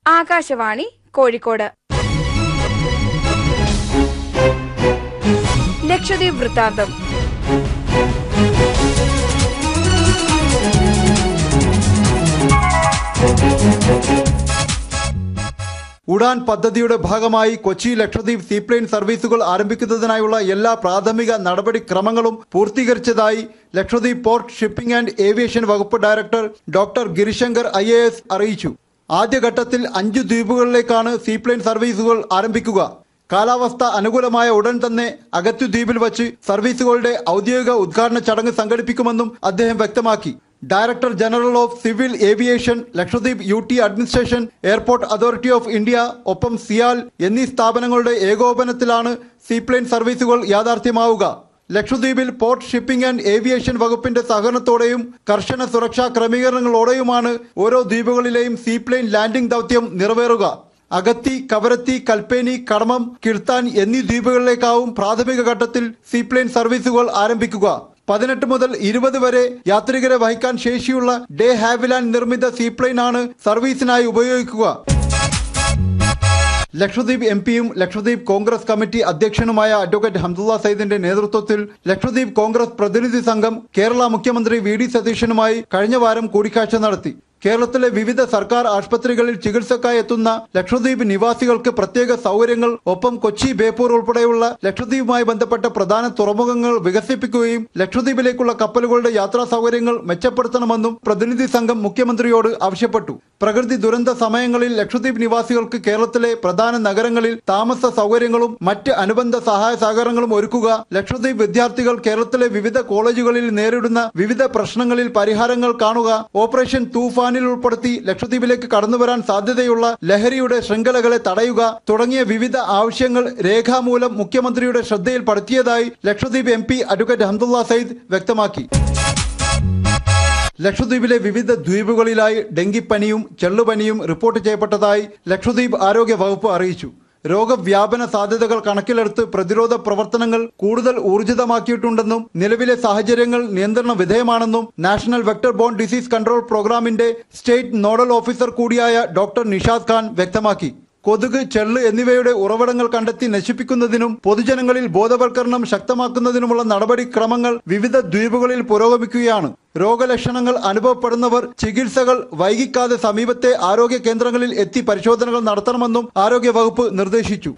ആകാശവാണി കോഴിക്കോട് ലക്ഷദ്വീപ് വൃത്താന്തം ഉഡാൻ പദ്ധതിയുടെ ഭാഗമായി കൊച്ചി ലക്ഷദ്വീപ് സീപ്ലെയിൻ സർവീസുകൾ ആരംഭിക്കുന്നതിനായുള്ള എല്ലാ പ്രാഥമിക നടപടിക്രമങ്ങളും പൂർത്തീകരിച്ചതായി Lakshadweep port shipping and aviation വകുപ്പ് ഡയറക്ടർ ഡോക്ടർ ഗിരിശങ്കർ ഐ അറിയിച്ചു ആദ്യഘട്ടത്തിൽ അഞ്ചു ദ്വീപുകളിലേക്കാണ് സീപ്ലെയിൻ സർവീസുകൾ ആരംഭിക്കുക കാലാവസ്ഥ അനുകൂലമായ ഉടൻ തന്നെ അഗത്തു ദ്വീപിൽ വച്ച് സർവീസുകളുടെ ഔദ്യോഗിക ഉദ്ഘാടന ചടങ്ങ് സംഘടിപ്പിക്കുമെന്നും അദ്ദേഹം വ്യക്തമാക്കി director general of civil aviation Lakshadweep U T administration airport authority of India ഒപ്പം സിയാൽ എന്നീ സ്ഥാപനങ്ങളുടെ ഏകോപനത്തിലാണ് സീപ്ലെയിൻ സർവീസുകൾ യാഥാർത്ഥ്യമാവുക ലക്ഷദ്വീപിൽ പോർട്ട് ഷിപ്പിംഗ് ആൻഡ് ഏവിയേഷൻ വകുപ്പിന്റെ സഹകരണത്തോടെയും കർശന സുരക്ഷാ ക്രമീകരണങ്ങളോടെയുമാണ് ഓരോ ദ്വീപുകളിലെയും സീപ്ലെയിൻ ലാൻഡിംഗ് ദൗത്യം നിറവേറുക അഗത്തി കവരത്തി കൽപ്പേനി കടമം കിർത്താൻ എന്നീ ദ്വീപുകളിലേക്കാവും പ്രാഥമിക ഘട്ടത്തിൽ സീപ്ലെയിൻ സർവീസുകൾ ആരംഭിക്കുക പതിനെട്ട് മുതൽ ഇരുപത് വരെ യാത്രികരെ വഹിക്കാൻ ശേഷിയുള്ള ഡേ ഹാവിലാൻഡ് നിർമ്മിത സീപ്ലെയിൻ ആണ് സർവീസിനായി ഉപയോഗിക്കുക ലക്ഷദ്വീപ് എം പിയും ലക്ഷദ്വീപ് കോൺഗ്രസ് കമ്മിറ്റി അധ്യക്ഷനുമായ അഡ്വക്കേറ്റ് ഹംദുള്ള സയ്യിദിന്റെ നേതൃത്വത്തിൽ ലക്ഷദ്വീപ് കോൺഗ്രസ് പ്രതിനിധി സംഘം കേരള മുഖ്യമന്ത്രി വി ഡി സതീശനുമായി കഴിഞ്ഞ വാരം കൂടിക്കാഴ്ച നടത്തി കേരളത്തിലെ വിവിധ സർക്കാർ ആശുപത്രികളിൽ ചികിത്സക്കായി എത്തുന്ന ലക്ഷദ്വീപ് നിവാസികൾക്ക് പ്രത്യേക സൗകര്യങ്ങൾ ഒപ്പം കൊച്ചി ബേപ്പൂർ ഉൾപ്പെടെയുള്ള ലക്ഷദ്വീപുമായി ബന്ധപ്പെട്ട പ്രധാന തുറമുഖങ്ങൾ വികസിപ്പിക്കുകയും ലക്ഷദ്വീപിലേക്കുള്ള കപ്പലുകളുടെ യാത്രാ സൗകര്യങ്ങൾ മെച്ചപ്പെടുത്തണമെന്നും പ്രതിനിധി സംഘം മുഖ്യമന്ത്രിയോട് ആവശ്യപ്പെട്ടു പ്രകൃതി ദുരന്ത സമയങ്ങളിൽ ലക്ഷദ്വീപ് നിവാസികൾക്ക് കേരളത്തിലെ പ്രധാന നഗരങ്ങളിൽ താമസ സൗകര്യങ്ങളും മറ്റ് അനുബന്ധ സഹായ സഹകരണങ്ങളും ഒരുക്കുക ലക്ഷദ്വീപ് വിദ്യാർത്ഥികൾ കേരളത്തിലെ വിവിധ കോളേജുകളിൽ നേരിടുന്ന വിവിധ പ്രശ്നങ്ങളിൽ പരിഹാരങ്ങൾ കാണുക ഓപ്പറേഷൻ തൂഫാനിൽ ഉൾപ്പെടുത്തി ലക്ഷദ്വീപിലേക്ക് കടന്നുവരാൻ സാധ്യതയുള്ള ലഹരിയുടെ ശൃംഖലകളെ തടയുക തുടങ്ങിയ വിവിധ ആവശ്യങ്ങൾ രേഖാമൂലം മുഖ്യമന്ത്രിയുടെ ശ്രദ്ധയിൽപ്പെടുത്തിയതായി Lakshadweep M P advocate Hamdullah Sayeed വ്യക്തമാക്കി ലക്ഷദ്വീപിലെ വിവിധ ദ്വീപുകളിലായി ഡെങ്കിപ്പനിയും ചെള്ളുപനിയും റിപ്പോർട്ട് ചെയ്യപ്പെട്ടതായി ലക്ഷദ്വീപ് ആരോഗ്യ വകുപ്പ് അറിയിച്ചു രോഗവ്യാപന സാധ്യതകൾ കണക്കിലെടുത്ത് പ്രതിരോധ പ്രവർത്തനങ്ങൾ കൂടുതൽ ഊർജിതമാക്കിയിട്ടുണ്ടെന്നും നിലവിലെ സാഹചര്യങ്ങൾ നിയന്ത്രണ വിധേയമാണെന്നും national vector borne disease control പ്രോഗ്രാമിന്റെ സ്റ്റേറ്റ് നോഡൽ ഓഫീസർ കൂടിയായ ഡോക്ടർ നിഷാദ് ഖാൻ വ്യക്തമാക്കി കൊതുക് ചെള്ള് എന്നിവയുടെ ഉറവിടങ്ങൾ കണ്ടെത്തി നശിപ്പിക്കുന്നതിനും പൊതുജനങ്ങളിൽ ബോധവൽക്കരണം ശക്തമാക്കുന്നതിനുമുള്ള നടപടിക്രമങ്ങൾ വിവിധ ദ്വീപുകളിൽ പുരോഗമിക്കുകയാണ് രോഗലക്ഷണങ്ങൾ അനുഭവപ്പെടുന്നവർ ചികിത്സകൾ വൈകിക്കാതെ സമീപത്തെ ആരോഗ്യ കേന്ദ്രങ്ങളിൽ എത്തി പരിശോധനകൾ നടത്തണമെന്നും ആരോഗ്യ വകുപ്പ് നിർദ്ദേശിച്ചു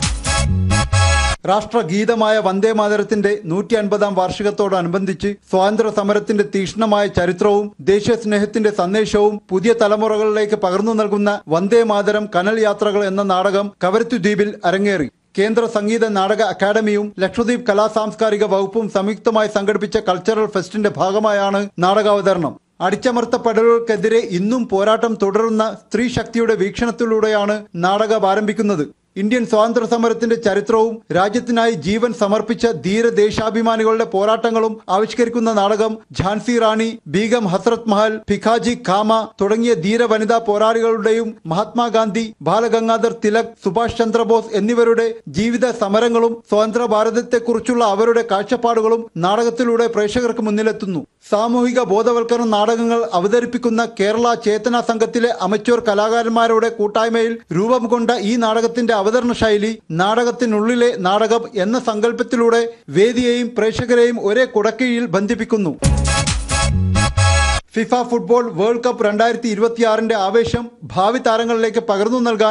രാഷ്ട്രഗീതമായ വന്ദേ മാതരത്തിന്റെ നൂറ്റി അൻപതാം വാർഷികത്തോടനുബന്ധിച്ച് സ്വാതന്ത്ര്യ സമരത്തിന്റെ തീക്ഷ്ണമായ ചരിത്രവും ദേശീയ സ്നേഹത്തിന്റെ സന്ദേശവും പുതിയ തലമുറകളിലേക്ക് പകർന്നു നൽകുന്ന വന്ദേ മാതരം കനൽ യാത്രകൾ എന്ന നാടകം കവരത്തു ദ്വീപിൽ അരങ്ങേറി കേന്ദ്ര സംഗീത നാടക അക്കാദമിയും ലക്ഷദ്വീപ് കലാ സാംസ്കാരിക വകുപ്പും സംയുക്തമായി സംഘടിപ്പിച്ച കൾച്ചറൽ ഫെസ്റ്റിന്റെ ഭാഗമായാണ് നാടകാവതരണം അടിച്ചമർത്തപ്പെടലുകൾക്കെതിരെ ഇന്നും പോരാട്ടം തുടരുന്ന സ്ത്രീ ശക്തിയുടെ വീക്ഷണത്തിലൂടെയാണ് നാടകം ആരംഭിക്കുന്നത് ഇന്ത്യൻ സ്വാതന്ത്ര്യ സമരത്തിന്റെ ചരിത്രവും രാജ്യത്തിനായി ജീവൻ സമർപ്പിച്ച ധീരദേശാഭിമാനികളുടെ പോരാട്ടങ്ങളും ആവിഷ്കരിക്കുന്ന നാടകം ഝാൻസി റാണി ബീഗം ഹസ്രത് മഹൽ ഭിഖാജി ഖാമ തുടങ്ങിയ ധീര വനിതാ പോരാളികളുടെയും മഹാത്മാഗാന്ധി ബാലഗംഗാധർ തിലക് സുഭാഷ് ചന്ദ്രബോസ് എന്നിവരുടെ ജീവിത സമരങ്ങളും സ്വതന്ത്ര ഭാരതത്തെക്കുറിച്ചുള്ള അവരുടെ കാഴ്ചപ്പാടുകളും നാടകത്തിലൂടെ പ്രേക്ഷകർക്ക് മുന്നിലെത്തുന്നു സാമൂഹിക ബോധവൽക്കരണ നാടകങ്ങൾ അവതരിപ്പിക്കുന്ന കേരള ചേതന സംഘത്തിലെ അമച്വർ കലാകാരന്മാരുടെ കൂട്ടായ്മയിൽ രൂപം കൊണ്ട ഈ നാടകത്തിന്റെ അവതരണ ശൈലി നാടകത്തിനുള്ളിലെ നാടകം എന്ന സങ്കല്പത്തിലൂടെ വേദിയെയും പ്രേക്ഷകരെയും ഒരേ കുടക്കീഴിൽ ബന്ധിപ്പിക്കുന്നു ഫിഫ ഫുട്ബോൾ വേൾഡ് കപ്പ് രണ്ടായിരത്തി ഇരുപത്തിയാറിന്റെ ആവേശം ഭാവി താരങ്ങളിലേക്ക് പകർന്നു നൽകാൻ